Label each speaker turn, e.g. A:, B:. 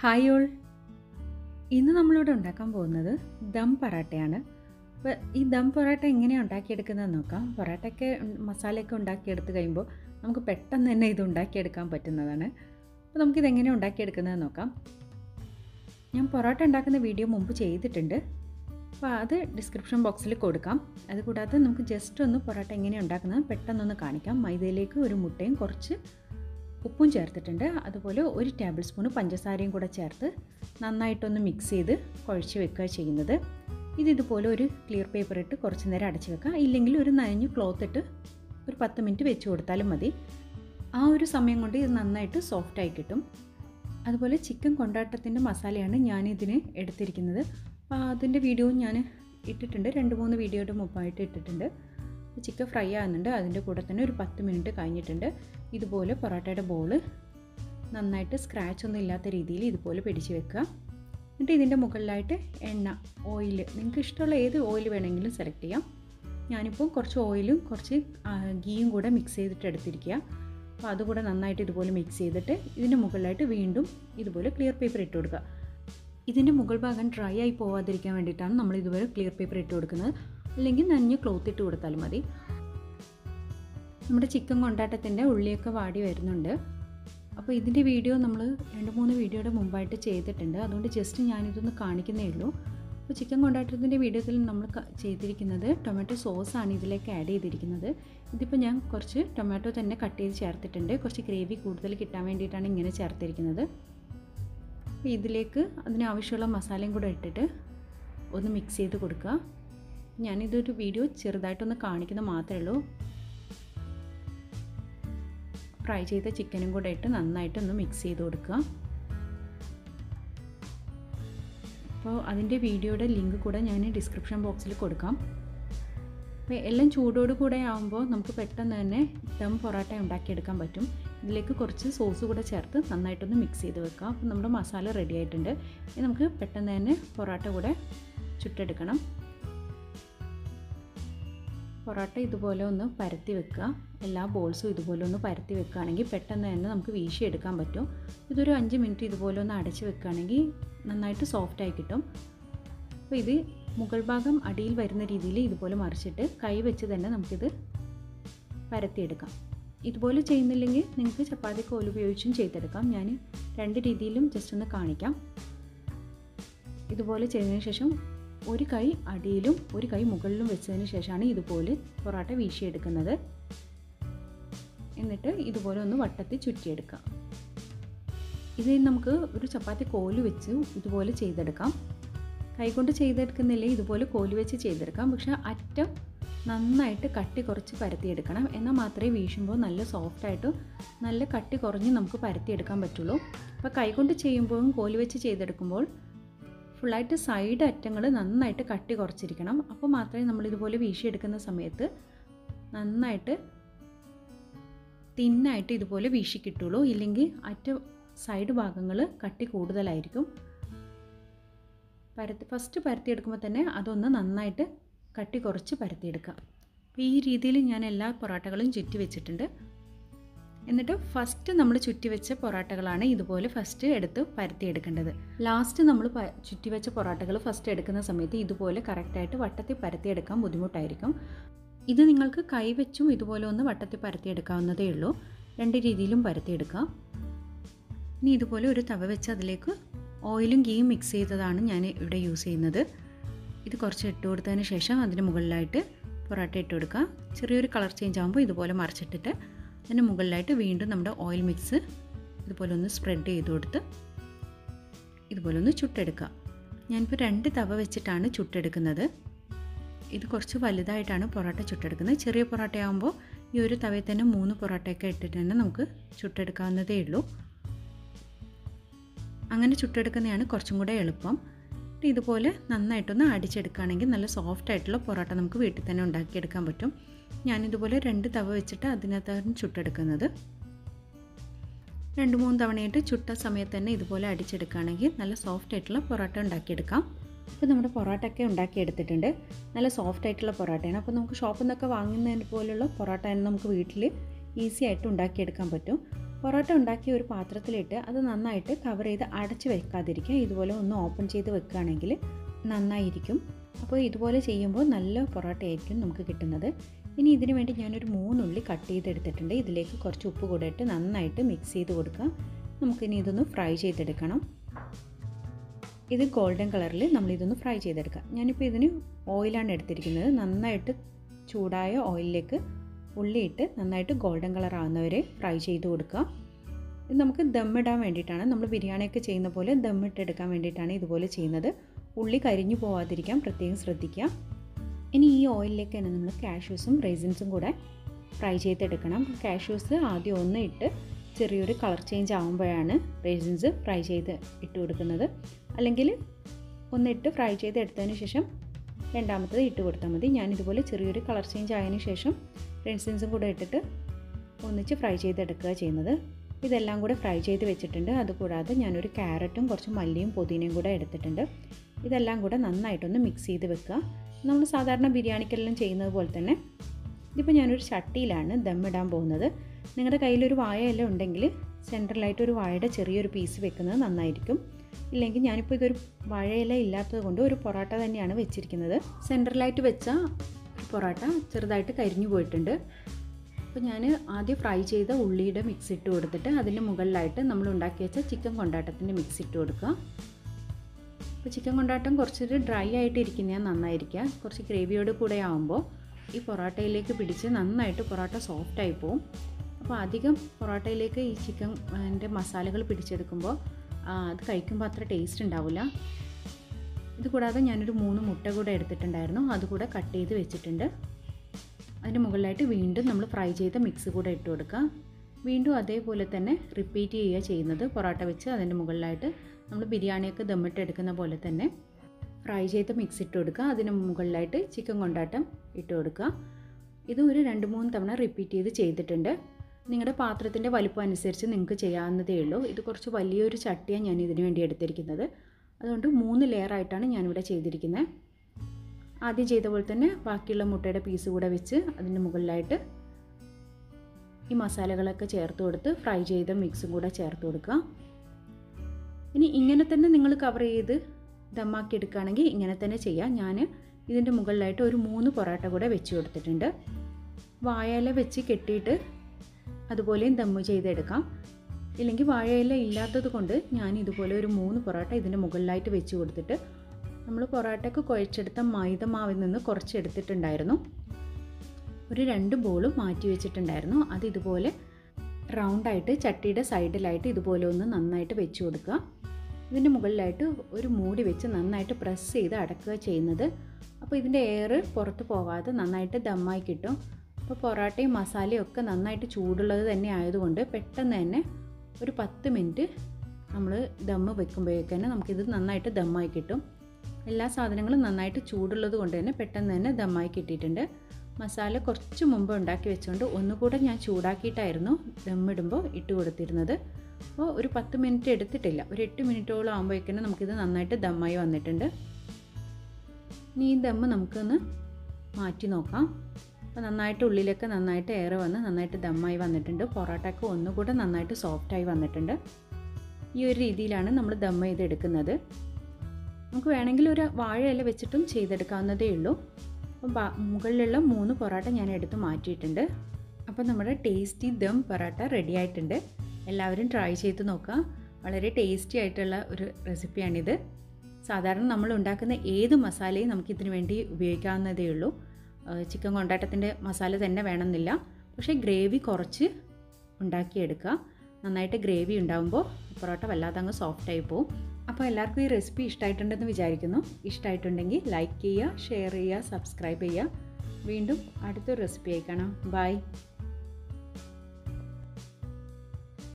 A: hi all ഇന്ന് നമ്മളിവിടെ ഉണ്ടാക്കാൻ പോകുന്നത് ദം പൊറാട്ടയാണ് അപ്പോൾ ഈ ദം പൊറാട്ട എങ്ങനെയാണ് ഉണ്ടാക്കിയെടുക്കുന്നതെന്ന് നോക്കാം പൊറാട്ടയ്ക്ക് മസാലയൊക്കെ ഉണ്ടാക്കിയെടുത്ത് കഴിയുമ്പോൾ നമുക്ക് പെട്ടെന്ന് തന്നെ ഇത് ഉണ്ടാക്കിയെടുക്കാൻ പറ്റുന്നതാണ് അപ്പോൾ നമുക്കിത് എങ്ങനെയാണ് ഉണ്ടാക്കിയെടുക്കുന്നതെന്ന് നോക്കാം ഞാൻ പൊറോട്ട ഉണ്ടാക്കുന്ന വീഡിയോ മുമ്പ് ചെയ്തിട്ടുണ്ട് അപ്പോൾ അത് ഡിസ്ക്രിപ്ഷൻ ബോക്സിൽ കൊടുക്കാം അതുകൂടാതെ നമുക്ക് ജസ്റ്റ് ഒന്ന് പൊറോട്ട എങ്ങനെയാണ് ഉണ്ടാക്കുന്നത് പെട്ടെന്നൊന്ന് കാണിക്കാം മൈദയിലേക്ക് ഒരു മുട്ടയും കുറച്ച് ഉപ്പും ചേർത്തിട്ടുണ്ട് അതുപോലെ ഒരു ടേബിൾ സ്പൂൺ പഞ്ചസാരയും കൂടെ ചേർത്ത് നന്നായിട്ടൊന്ന് മിക്സ് ചെയ്ത് കുഴച്ച് വെക്കുക ചെയ്യുന്നത് ഇത് ഇതുപോലെ ഒരു ക്ലിയർ പേപ്പർ ഇട്ട് കുറച്ച് നേരം അടച്ച് വെക്കുക ഇല്ലെങ്കിൽ ഒരു നനഞ്ഞ് ക്ലോത്ത് ഇട്ട് ഒരു പത്ത് മിനിറ്റ് വെച്ച് കൊടുത്താലും മതി ആ ഒരു സമയം കൊണ്ട് ഇത് നന്നായിട്ട് സോഫ്റ്റായി കിട്ടും അതുപോലെ ചിക്കൻ കൊണ്ടാട്ടത്തിൻ്റെ മസാലയാണ് ഞാനിതിന് എടുത്തിരിക്കുന്നത് അപ്പോൾ അതിൻ്റെ വീഡിയോയും ഞാൻ ഇട്ടിട്ടുണ്ട് രണ്ട് മൂന്ന് വീഡിയോയുടെ മുമ്പായിട്ട് ഇട്ടിട്ടുണ്ട് ചിക്കൻ ഫ്രൈ ആകുന്നുണ്ട് അതിൻ്റെ കൂടെ തന്നെ ഒരു പത്ത് മിനിറ്റ് കഴിഞ്ഞിട്ടുണ്ട് ഇതുപോലെ പൊറോട്ടയുടെ ബോൾ നന്നായിട്ട് സ്ക്രാച്ച് ഒന്നും ഇല്ലാത്ത രീതിയിൽ ഇതുപോലെ പിടിച്ച് വെക്കുക എന്നിട്ട് ഇതിൻ്റെ മുകളിലായിട്ട് എണ്ണ ഓയിൽ നിങ്ങൾക്ക് ഇഷ്ടമുള്ള ഏത് ഓയിൽ വേണമെങ്കിലും സെലക്ട് ചെയ്യാം ഞാനിപ്പോൾ കുറച്ച് ഓയിലും കുറച്ച് ഗീയും കൂടെ മിക്സ് ചെയ്തിട്ട് എടുത്തിരിക്കുക അപ്പോൾ അതുകൂടെ നന്നായിട്ട് ഇതുപോലെ മിക്സ് ചെയ്തിട്ട് ഇതിൻ്റെ മുകളിലായിട്ട് വീണ്ടും ഇതുപോലെ ക്ലിയർ പേപ്പർ ഇട്ട് കൊടുക്കുക ഇതിൻ്റെ മുകൾ ഭാഗം ഡ്രൈ ആയി പോവാതിരിക്കാൻ വേണ്ടിയിട്ടാണ് നമ്മൾ ഇതുപോലെ ക്ലിയർ പേപ്പർ ഇട്ട് കൊടുക്കുന്നത് അല്ലെങ്കിൽ നനഞ്ഞ് ക്ലോത്ത് ഇട്ട് കൊടുത്താലും മതി നമ്മുടെ ചിക്കൻ കൊണ്ടാട്ടത്തിൻ്റെ ഉള്ളിയൊക്കെ വാടി വരുന്നുണ്ട് അപ്പോൾ ഇതിൻ്റെ വീഡിയോ നമ്മൾ രണ്ട് മൂന്ന് വീഡിയോയുടെ മുമ്പായിട്ട് ചെയ്തിട്ടുണ്ട് അതുകൊണ്ട് ജസ്റ്റ് ഞാനിതൊന്ന് കാണിക്കുന്നേ ഉള്ളൂ അപ്പോൾ ചിക്കൻ കൊണ്ടാട്ടത്തിൻ്റെ വീഡിയോത്തിൽ നമ്മൾ ചെയ്തിരിക്കുന്നത് ടൊമാറ്റോ സോസാണ് ഇതിലേക്ക് ആഡ് ചെയ്തിരിക്കുന്നത് ഇതിപ്പോൾ ഞാൻ കുറച്ച് ടൊമാറ്റോ തന്നെ കട്ട് ചെയ്ത് ചേർത്തിട്ടുണ്ട് കുറച്ച് ഗ്രേവി കൂടുതൽ കിട്ടാൻ വേണ്ടിയിട്ടാണ് ഇങ്ങനെ ചേർത്തിരിക്കുന്നത് അപ്പോൾ ഇതിലേക്ക് അതിനാവശ്യമുള്ള മസാലയും കൂടെ ഇട്ടിട്ട് ഒന്ന് മിക്സ് ചെയ്ത് കൊടുക്കുക ഞാനിതൊരു വീഡിയോ ചെറുതായിട്ടൊന്ന് കാണിക്കുന്നത് മാത്രമേ ഉള്ളൂ ഫ്രൈ ചെയ്ത ചിക്കനും കൂടെ ഇട്ട് നന്നായിട്ടൊന്ന് മിക്സ് ചെയ്ത് കൊടുക്കുക അപ്പോൾ അതിൻ്റെ വീഡിയോയുടെ ലിങ്ക് കൂടെ ഞാൻ ഡിസ്ക്രിപ്ഷൻ ബോക്സിൽ കൊടുക്കാം അപ്പോൾ എല്ലാം ചൂടോട് കൂടെ ആകുമ്പോൾ നമുക്ക് പെട്ടെന്ന് തന്നെ ദം പൊറോട്ട ഉണ്ടാക്കിയെടുക്കാൻ പറ്റും ഇതിലേക്ക് കുറച്ച് സോസ് കൂടെ ചേർത്ത് നന്നായിട്ടൊന്ന് മിക്സ് ചെയ്ത് വെക്കുക അപ്പോൾ നമ്മുടെ മസാല റെഡി ആയിട്ടുണ്ട് ഇനി നമുക്ക് പെട്ടെന്ന് തന്നെ പൊറോട്ട കൂടെ ചുട്ടെടുക്കണം പൊറോട്ട ഇതുപോലെ ഒന്ന് പരത്തി വെക്കുക എല്ലാ ബോൾസും ഇതുപോലെ ഒന്ന് പരത്തി വെക്കുകയാണെങ്കിൽ പെട്ടെന്ന് തന്നെ നമുക്ക് വീശിയെടുക്കാൻ പറ്റും ഇതൊരു അഞ്ച് മിനിറ്റ് ഇതുപോലെ ഒന്ന് അടച്ച് വെക്കുകയാണെങ്കിൽ നന്നായിട്ട് സോഫ്റ്റായി കിട്ടും അപ്പോൾ ഇത് മുകൾ ഭാഗം അടിയിൽ വരുന്ന രീതിയിൽ ഇതുപോലെ മറിച്ചിട്ട് കൈ വെച്ച് തന്നെ നമുക്കിത് പരത്തിയെടുക്കാം ഇതുപോലെ ചെയ്യുന്നില്ലെങ്കിൽ നിങ്ങൾക്ക് ചപ്പാത്തി കോൽ ഉപയോഗിച്ചും ചെയ്തെടുക്കാം ഞാൻ രണ്ട് രീതിയിലും ജസ്റ്റ് ഒന്ന് കാണിക്കാം ഇതുപോലെ ചെയ്തതിന് ശേഷം ഒരു കൈ അടിയിലും ഒരു കൈ മുകളിലും വെച്ചതിന് ശേഷമാണ് ഇതുപോലെ പൊറോട്ട വീശിയെടുക്കുന്നത് എന്നിട്ട് ഇതുപോലെ ഒന്ന് വട്ടത്തിൽ ചുറ്റിയെടുക്കാം ഇത് നമുക്ക് ഒരു ചപ്പാത്തി കോല് വെച്ച് ഇതുപോലെ ചെയ്തെടുക്കാം കൈകൊണ്ട് ചെയ്തെടുക്കുന്നില്ലേ ഇതുപോലെ കോല് വെച്ച് ചെയ്തെടുക്കാം പക്ഷേ അറ്റം നന്നായിട്ട് കട്ടി കുറച്ച് പരത്തിയെടുക്കണം എന്നാൽ മാത്രമേ വീശുമ്പോൾ നല്ല സോഫ്റ്റായിട്ടും നല്ല കട്ടി കുറഞ്ഞ് നമുക്ക് പരത്തിയെടുക്കാൻ പറ്റുള്ളൂ അപ്പോൾ കൈകൊണ്ട് ചെയ്യുമ്പോഴും കോല് വെച്ച് ചെയ്തെടുക്കുമ്പോൾ ഫുള്ളായിട്ട് സൈഡ് അറ്റങ്ങൾ നന്നായിട്ട് കട്ടി കുറച്ചിരിക്കണം അപ്പോൾ മാത്രമേ നമ്മൾ ഇതുപോലെ വീശിയെടുക്കുന്ന സമയത്ത് നന്നായിട്ട് തിന്നായിട്ട് ഇതുപോലെ വീശി കിട്ടുള്ളൂ ഇല്ലെങ്കിൽ അറ്റ സൈഡ് ഭാഗങ്ങൾ കട്ടി കൂടുതലായിരിക്കും പരത്തി ഫസ്റ്റ് പരത്തിയെടുക്കുമ്പോൾ തന്നെ അതൊന്ന് നന്നായിട്ട് കട്ടി കുറച്ച് പരത്തിയെടുക്കാം അപ്പോൾ ഈ രീതിയിൽ ഞാൻ എല്ലാ പൊറോട്ടകളും ചുറ്റി വെച്ചിട്ടുണ്ട് എന്നിട്ട് ഫസ്റ്റ് നമ്മൾ ചുറ്റി വെച്ച പൊറോട്ടകളാണ് ഇതുപോലെ ഫസ്റ്റ് എടുത്ത് പരത്തിയെടുക്കേണ്ടത് ലാസ്റ്റ് നമ്മൾ ചുറ്റി വെച്ച പൊറോട്ടകൾ ഫസ്റ്റ് എടുക്കുന്ന സമയത്ത് ഇതുപോലെ കറക്റ്റായിട്ട് വട്ടത്തിൽ പരത്തിയെടുക്കാൻ ബുദ്ധിമുട്ടായിരിക്കും ഇത് നിങ്ങൾക്ക് കൈവച്ചും ഇതുപോലെ ഒന്ന് വട്ടത്തിൽ പരത്തിയെടുക്കാവുന്നതേ ഉള്ളൂ രണ്ട് രീതിയിലും പരത്തിയെടുക്കാം ഇനി ഇതുപോലെ ഒരു തവ വെച്ച് അതിലേക്ക് ഓയിലും ഗീയും മിക്സ് ചെയ്തതാണ് ഞാൻ ഇവിടെ യൂസ് ചെയ്യുന്നത് ഇത് കുറച്ച് ഇട്ട് കൊടുത്തതിന് ശേഷം അതിന് മുകളിലായിട്ട് പൊറോട്ട ഇട്ട് കൊടുക്കുക ചെറിയൊരു കളർ ചേഞ്ച് ആകുമ്പോൾ ഇതുപോലെ മറിച്ചിട്ടിട്ട് അതിന് മുകളിലായിട്ട് വീണ്ടും നമ്മുടെ ഓയിൽ മിക്സ് ഇതുപോലെ ഒന്ന് സ്പ്രെഡ് ചെയ്ത് കൊടുത്ത് ഇതുപോലെ ഒന്ന് ചുട്ടെടുക്കുക ഞാനിപ്പോൾ രണ്ട് തവ വെച്ചിട്ടാണ് ചുട്ടെടുക്കുന്നത് ഇത് കുറച്ച് വലുതായിട്ടാണ് പൊറോട്ട ചുട്ടെടുക്കുന്നത് ചെറിയ പൊറോട്ട ആകുമ്പോൾ ഈ ഒരു തവയിൽ തന്നെ മൂന്ന് പൊറോട്ടയൊക്കെ ഇട്ടിട്ട് തന്നെ നമുക്ക് ചുട്ടെടുക്കാവുന്നതേ ഉള്ളൂ അങ്ങനെ ചുട്ടെടുക്കുന്നതാണ് കുറച്ചും കൂടെ എളുപ്പം ഇതുപോലെ നന്നായിട്ടൊന്ന് അടിച്ചെടുക്കുകയാണെങ്കിൽ നല്ല സോഫ്റ്റ് ആയിട്ടുള്ള പൊറോട്ട നമുക്ക് വീട്ടിൽ തന്നെ ഉണ്ടാക്കിയെടുക്കാൻ പറ്റും ഞാനിതുപോലെ രണ്ട് തവ വെച്ചിട്ട് അതിനകത്താണ് ചുട്ടെടുക്കുന്നത് രണ്ട് മൂന്ന് തവണയായിട്ട് ചുട്ട സമയത്ത് തന്നെ ഇതുപോലെ അടിച്ചെടുക്കുകയാണെങ്കിൽ നല്ല സോഫ്റ്റ് ആയിട്ടുള്ള പൊറോട്ട ഉണ്ടാക്കിയെടുക്കാം അപ്പോൾ നമ്മുടെ പൊറോട്ടയൊക്കെ ഉണ്ടാക്കിയെടുത്തിട്ടുണ്ട് നല്ല സോഫ്റ്റ് ആയിട്ടുള്ള പൊറോട്ടയാണ് അപ്പോൾ നമുക്ക് ഷോപ്പിൽ നിന്നൊക്കെ വാങ്ങുന്നതിന് പോലുള്ള പൊറോട്ട നമുക്ക് വീട്ടിൽ ഈസി ആയിട്ട് ഉണ്ടാക്കിയെടുക്കാൻ പറ്റും പൊറോട്ട ഉണ്ടാക്കിയ ഒരു പാത്രത്തിലിട്ട് അത് നന്നായിട്ട് കവർ ചെയ്ത് അടച്ച് വെക്കാതിരിക്കുക ഇതുപോലെ ഒന്ന് ഓപ്പൺ ചെയ്ത് വെക്കുകയാണെങ്കിൽ നന്നായിരിക്കും അപ്പോൾ ഇതുപോലെ ചെയ്യുമ്പോൾ നല്ല പൊറോട്ട ആയിരിക്കും നമുക്ക് കിട്ടുന്നത് ഇനി ഇതിന് വേണ്ടി ഞാനൊരു മൂന്നുള്ളി കട്ട് ചെയ്തെടുത്തിട്ടുണ്ട് ഇതിലേക്ക് കുറച്ച് ഉപ്പ് കൂടെ ഇട്ട് നന്നായിട്ട് മിക്സ് ചെയ്ത് കൊടുക്കുക നമുക്കിനി ഇതൊന്ന് ഫ്രൈ ചെയ്തെടുക്കണം ഇത് ഗോൾഡൻ കളറിൽ നമ്മളിതൊന്ന് ഫ്രൈ ചെയ്തെടുക്കാം ഞാനിപ്പോൾ ഇതിന് ഓയിലാണ് എടുത്തിരിക്കുന്നത് നന്നായിട്ട് ചൂടായ ഓയിലിലേക്ക് ഉള്ളിയിട്ട് നന്നായിട്ട് ഗോൾഡൻ കളർ ആകുന്നവരെ ഫ്രൈ ചെയ്ത് കൊടുക്കുക ഇത് നമുക്ക് ദമ്മിടാൻ വേണ്ടിയിട്ടാണ് നമ്മൾ ബിരിയാണിയൊക്കെ ചെയ്യുന്ന പോലെ ദമ്മിട്ടെടുക്കാൻ വേണ്ടിയിട്ടാണ് ഇതുപോലെ ചെയ്യുന്നത് ഉള്ളി കരിഞ്ഞു പോവാതിരിക്കാൻ പ്രത്യേകം ശ്രദ്ധിക്കുക ഇനി ഈ ഓയിലിലേക്ക് തന്നെ നമ്മൾ കാഷ്യൂസും റേസിൻസും കൂടെ ഫ്രൈ ചെയ്തെടുക്കണം കാഷ്യൂസ് ആദ്യം ഒന്ന് ഇട്ട് ചെറിയൊരു കളർ ചേഞ്ച് ആകുമ്പോഴാണ് റേസിൻസ് ഫ്രൈ ചെയ്ത് ഇട്ട് കൊടുക്കുന്നത് അല്ലെങ്കിൽ ഒന്നിട്ട് ഫ്രൈ ചെയ്ത് എടുത്തതിന് ശേഷം രണ്ടാമത്തത് ഇട്ട് കൊടുത്താൽ മതി ഞാനിതുപോലെ ചെറിയൊരു കളർ ചേഞ്ച് ആയതിനു ശേഷം റേസിൻസും കൂടെ ഇട്ടിട്ട് ഒന്നിച്ച് ഫ്രൈ ചെയ്തെടുക്കുക ചെയ്യുന്നത് ഇതെല്ലാം കൂടെ ഫ്രൈ ചെയ്ത് വെച്ചിട്ടുണ്ട് അതുകൂടാതെ ഞാനൊരു ക്യാരറ്റും കുറച്ച് മല്ലിയും പുതിനയും കൂടെ എടുത്തിട്ടുണ്ട് ഇതെല്ലാം കൂടെ നന്നായിട്ടൊന്ന് മിക്സ് ചെയ്ത് വെക്കുക നമ്മൾ സാധാരണ ബിരിയാണിക്കെല്ലാം ചെയ്യുന്നത് പോലെ തന്നെ ഇതിപ്പോൾ ഞാനൊരു ചട്ടിയിലാണ് ദമ്മിടാൻ പോകുന്നത് നിങ്ങളുടെ കയ്യിലൊരു വാഴയെല്ലാം ഉണ്ടെങ്കിൽ സെൻട്രലായിട്ട് ഒരു വാഴയുടെ ചെറിയൊരു പീസ് വെക്കുന്നത് നന്നായിരിക്കും ഇല്ലെങ്കിൽ ഞാനിപ്പോൾ ഇതൊരു വാഴയില ഇല്ലാത്തത് കൊണ്ട് ഒരു പൊറോട്ട തന്നെയാണ് വെച്ചിരിക്കുന്നത് സെൻട്രലായിട്ട് വെച്ച പൊറോട്ട ചെറുതായിട്ട് കരിഞ്ഞു പോയിട്ടുണ്ട് അപ്പോൾ ഞാൻ ആദ്യം ഫ്രൈ ചെയ്ത ഉള്ളിയുടെ മിക്സ് ഇട്ട് കൊടുത്തിട്ട് അതിൻ്റെ മുകളിലായിട്ട് നമ്മൾ ഉണ്ടാക്കി വെച്ച ചിക്കൻ കൊണ്ടാട്ടത്തിൻ്റെ മിക്സ് ഇട്ട് കൊടുക്കുക അപ്പോൾ ചിക്കൻ കൊണ്ടാട്ടം കുറച്ചൊരു ഡ്രൈ ആയിട്ട് ഇരിക്കുന്നതാണ് നന്നായിരിക്കുക കുറച്ച് ഗ്രേവിയോട് കൂടെ ആകുമ്പോൾ ഈ പൊറോട്ടയിലേക്ക് പിടിച്ച് നന്നായിട്ട് പൊറോട്ട സോഫ്റ്റായി പോവും അപ്പോൾ അധികം പൊറോട്ടയിലേക്ക് ഈ ചിക്കൻ അതിൻ്റെ മസാലകൾ പിടിച്ചെടുക്കുമ്പോൾ അത് കഴിക്കുമ്പോൾ അത്ര ടേസ്റ്റ് ഉണ്ടാവില്ല ഇത് കൂടാതെ ഞാനൊരു മൂന്ന് മുട്ട കൂടെ എടുത്തിട്ടുണ്ടായിരുന്നു അതുകൂടെ കട്ട് ചെയ്ത് വെച്ചിട്ടുണ്ട് അതിൻ്റെ മുകളിലായിട്ട് വീണ്ടും നമ്മൾ ഫ്രൈ ചെയ്ത മിക്സ് കൂടെ ഇട്ട് കൊടുക്കുക വീണ്ടും അതേപോലെ തന്നെ റിപ്പീറ്റ് ചെയ്യുക ചെയ്യുന്നത് പൊറോട്ട വെച്ച് അതിൻ്റെ മുകളിലായിട്ട് നമ്മൾ ബിരിയാണിയൊക്കെ ദമ്മിട്ട് എടുക്കുന്ന പോലെ തന്നെ ഫ്രൈ ചെയ്ത മിക്സ് ഇട്ട് കൊടുക്കുക അതിന് മുകളിലായിട്ട് ചിക്കൻ കൊണ്ടാട്ടം ഇട്ട് കൊടുക്കുക ഇത് ഒരു രണ്ട് മൂന്ന് തവണ റിപ്പീറ്റ് ചെയ്ത് ചെയ്തിട്ടുണ്ട് നിങ്ങളുടെ പാത്രത്തിൻ്റെ വലുപ്പം അനുസരിച്ച് നിങ്ങൾക്ക് ചെയ്യാവുന്നതേ ഉള്ളൂ ഇത് കുറച്ച് വലിയൊരു ചട്ടിയാണ് ഞാൻ ഇതിന് വേണ്ടി എടുത്തിരിക്കുന്നത് അതുകൊണ്ട് മൂന്ന് ലെയർ ആയിട്ടാണ് ഞാനിവിടെ ചെയ്തിരിക്കുന്നത് ആദ്യം ചെയ്ത പോലെ തന്നെ ബാക്കിയുള്ള മുട്ടയുടെ പീസ് കൂടെ വെച്ച് അതിൻ്റെ മുകളിലായിട്ട് ഈ മസാലകളൊക്കെ ചേർത്ത് കൊടുത്ത് ഫ്രൈ ചെയ്ത മിക്സും കൂടെ ചേർത്ത് കൊടുക്കുക ഇനി ഇങ്ങനെ തന്നെ നിങ്ങൾ കവർ ചെയ്ത് ദമ്മാക്കി എടുക്കുകയാണെങ്കിൽ ഇങ്ങനെ തന്നെ ചെയ്യാം ഞാൻ ഇതിൻ്റെ മുകളിലായിട്ട് ഒരു മൂന്ന് പൊറോട്ട കൂടെ വെച്ച് കൊടുത്തിട്ടുണ്ട് വാഴയില വെച്ച് കെട്ടിയിട്ട് അതുപോലെയും ദമ്മ് ചെയ്തെടുക്കാം ഇല്ലെങ്കിൽ വാഴയില ഇല്ലാത്തത് കൊണ്ട് ഞാൻ ഇതുപോലെ ഒരു മൂന്ന് പൊറോട്ട ഇതിൻ്റെ മുകളിലായിട്ട് വെച്ച് കൊടുത്തിട്ട് നമ്മൾ പൊറോട്ടയ്ക്ക് കുഴച്ചെടുത്ത മൈദ മാവിൽ നിന്ന് കുറച്ച് എടുത്തിട്ടുണ്ടായിരുന്നു ഒരു രണ്ട് ബോളും മാറ്റി വെച്ചിട്ടുണ്ടായിരുന്നു അത് ഇതുപോലെ റൗണ്ടായിട്ട് ചട്ടിയുടെ സൈഡിലായിട്ട് ഇതുപോലെ ഒന്ന് നന്നായിട്ട് വെച്ച് കൊടുക്കുക ഇതിൻ്റെ മുകളിലായിട്ട് ഒരു മൂടി വെച്ച് നന്നായിട്ട് പ്രസ് ചെയ്ത് അടക്കുക ചെയ്യുന്നത് അപ്പോൾ ഇതിൻ്റെ എയർ പുറത്ത് പോകാതെ നന്നായിട്ട് ദമ്മായി കിട്ടും അപ്പോൾ പൊറോട്ടയും മസാലയും ഒക്കെ നന്നായിട്ട് ചൂടുള്ളത് തന്നെ ആയതുകൊണ്ട് പെട്ടെന്ന് തന്നെ ഒരു പത്ത് മിനിറ്റ് നമ്മൾ ദമ്മ് വെക്കുമ്പോഴേക്ക് തന്നെ നമുക്കിത് നന്നായിട്ട് ദമ്മായി കിട്ടും എല്ലാ സാധനങ്ങളും നന്നായിട്ട് ചൂടുള്ളത് കൊണ്ട് തന്നെ പെട്ടെന്ന് തന്നെ ദമ്മായി കിട്ടിയിട്ടുണ്ട് മസാല കുറച്ച് മുമ്പ് ഉണ്ടാക്കി വെച്ചുകൊണ്ട് ഒന്നുകൂടെ ഞാൻ ചൂടാക്കിയിട്ടായിരുന്നു ദമ്മിടുമ്പോൾ ഇട്ട് കൊടുത്തിരുന്നത് അപ്പോൾ ഒരു പത്ത് മിനിറ്റ് എടുത്തിട്ടില്ല ഒരു എട്ട് മിനിറ്റോളം ആകുമ്പോഴേക്കും നമുക്കിത് നന്നായിട്ട് ദമ്മായി വന്നിട്ടുണ്ട് ഇനി ഈ ദമ്മ് നമുക്കൊന്ന് മാറ്റി നോക്കാം അപ്പോൾ നന്നായിട്ട് ഉള്ളിലൊക്കെ നന്നായിട്ട് എയർ വന്ന് നന്നായിട്ട് ദമ്മായി വന്നിട്ടുണ്ട് പൊറോട്ടയൊക്കെ ഒന്നുകൂടെ നന്നായിട്ട് സോഫ്റ്റായി വന്നിട്ടുണ്ട് ഈ ഒരു രീതിയിലാണ് നമ്മൾ ദമ്മ് ചെയ്തെടുക്കുന്നത് നമുക്ക് വേണമെങ്കിൽ ഒരു വാഴയില വെച്ചിട്ടും ചെയ്തെടുക്കാവുന്നതേ ഉള്ളൂ അപ്പം മുകളിലുള്ള മൂന്ന് പൊറോട്ട ഞാൻ എടുത്ത് മാറ്റിയിട്ടുണ്ട് അപ്പോൾ നമ്മുടെ ടേസ്റ്റി ദം പൊറോട്ട റെഡി ആയിട്ടുണ്ട് എല്ലാവരും ട്രൈ ചെയ്ത് നോക്കുക വളരെ ടേസ്റ്റി ആയിട്ടുള്ള ഒരു റെസിപ്പിയാണിത് സാധാരണ നമ്മൾ ഉണ്ടാക്കുന്ന ഏത് മസാലയും നമുക്കിതിന് വേണ്ടി ഉപയോഗിക്കാവുന്നതേ ഉള്ളൂ ചിക്കൻ കൊണ്ടാട്ടത്തിൻ്റെ മസാല തന്നെ വേണമെന്നില്ല പക്ഷേ ഗ്രേവി കുറച്ച് ഉണ്ടാക്കിയെടുക്കുക നന്നായിട്ട് ഗ്രേവി ഉണ്ടാകുമ്പോൾ പൊറോട്ട വല്ലാതെ അങ്ങ് സോഫ്റ്റായി പോവും അപ്പോൾ എല്ലാവർക്കും ഈ റെസിപ്പി ഇഷ്ടമായിട്ടുണ്ടെന്ന് വിചാരിക്കുന്നു ഇഷ്ടമായിട്ടുണ്ടെങ്കിൽ ലൈക്ക് ചെയ്യുക ഷെയർ ചെയ്യുക സബ്സ്ക്രൈബ് ചെയ്യുക വീണ്ടും അടുത്തൊരു റെസിപ്പി ആയി കാണാം ബൈ